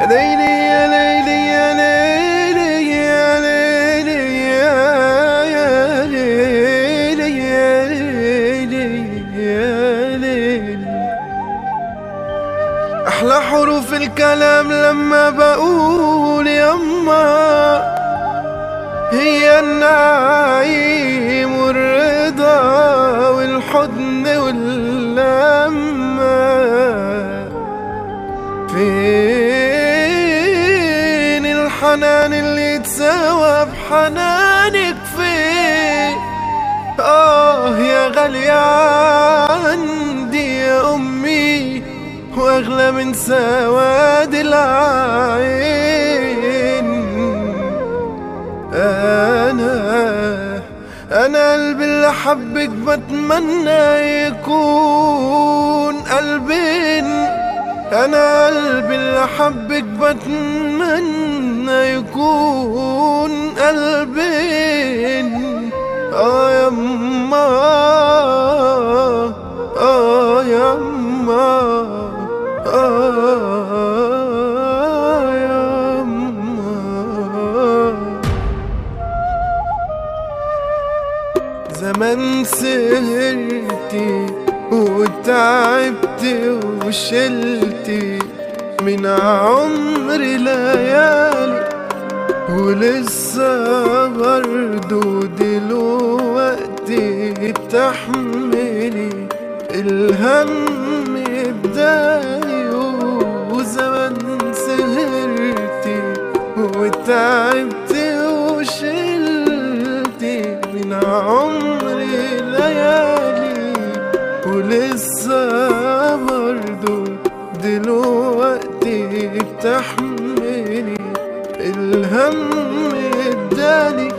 ليلي يا ليلي يا ليلي يا ليلي يا ليلي يا ليلي يا ليلي أحلى حروف الكلام لما بقول يما هي النعيم والرضا والحضن واللمة فين الحنان اللي يتساوى بحنانك فين آه يا غالية عندي يا أمي وأغلى من سواد العين أنا أنا قلبي اللي حبك بتمنى يكون قلبين أنا قلبي اللي حبك بتمنى يكون قلبين آه يما آه يما آه يما زمان سهرتي وتعبت وشلتي من عمري ليالي ولسه برضو دلوقتي تحملي الهم بداي وزمان سهرتي وتعبت وشلتي من عمري ليالي ولسه برضو دلوقتي بتحملي الهم اداني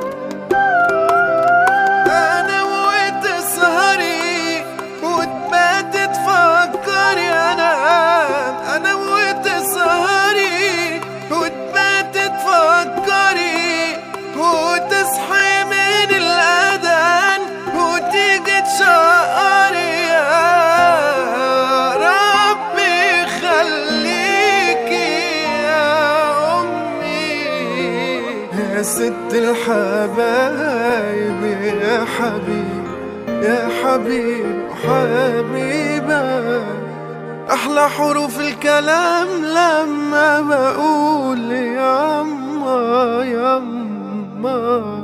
انا وتسهري وتبات تفكري انا انا وتسهري وتبات تفكري وتصحي من الاذان وتيجي تشقري يا ربي خليكي يا امي يا ست الحبايب يا حبيب يا حبيب حبيبة أحلى حروف الكلام لما بقول يا أما يا أما